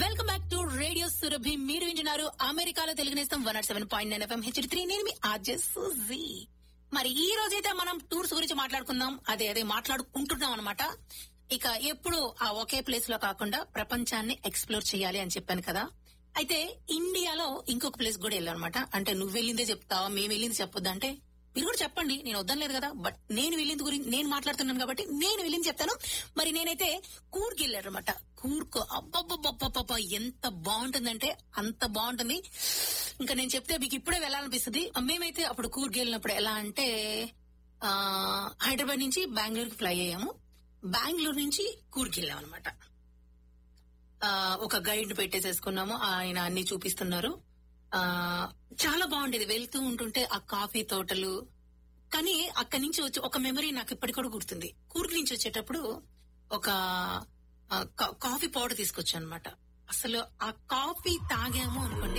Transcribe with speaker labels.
Speaker 1: welcome back to radio Surabhi మీరు వింటున్నారు అమెరికాలో తెలుగు నేస్తం one nought seven point nine FM H three నేను మీ ఆర్జే సుజీ మరి ఈ రోజైతే మనం టూర్స్ గురించి మాట్లాడుకుందాం అదే అదే మాట్లాడుకుంటున్నాం అనమాట ఇక ఎప్పుడు ఆ ఒకే ప్లేస్ లో కాకుండా ప్రపంచాన్ని ఎక్స్ప్లోర్ చేయాలి అని చెప్పాను కదా అయితే ఇండియాలో ఇంకొక ప్లేస్ కూడా వెళ్ళాను అనమాట అంటే నువ్వు వెళ్ళిందే చెప్తావా మేము వెళ్ళింది చెప్పొద్దు అంటే మీరు కూడా చెప్పండి నేను వద్దనలేదు కదా బట్ నేను వెళ్ళింది గురించి నేను మాట్లాడుతున్నాను కాబట్టి నేను వెళ్ళింది చెప్తాను మరి నేనైతే కూర్కి వెళ్ళాను అనమాట కూర్కు అబ్బబ్బబ్బబ్బబ్బ ఎంత బాగుంటుందంటే అంత బాగుంటుంది ఇంకా నేను చెప్తే మీకు ఇప్పుడే వెళ్ళాలనిపిస్తుంది మేమైతే అప్పుడు కూర్కి వెళ్ళినప్పుడు ఎలా అంటే ఆ హైదరాబాద్ నుంచి బెంగళూరుకి ఫ్లై అయ్యాము బెంగళూరు నుంచి కూర్కి వెళ్ళాం అనమాట ఒక గైడ్ పెట్టేసేసుకున్నాము ఆయన అన్ని చూపిస్తున్నారు ఆ చాలా బాగుండేది వెళ్తూ ఉంటుంటే ఆ కాఫీ తోటలు కానీ అక్కడి నుంచి వచ్చి ఒక మెమరీ నాకు ఇప్పటికి కూడా గుర్తుంది కూర్గ్ నుంచి వచ్చేటప్పుడు ఒక ఆ, కా- కాఫీ పౌడర్ తీసుకొచ్చాను అనమాట అసలు ఆ కాఫీ తాగాము అనుకోండి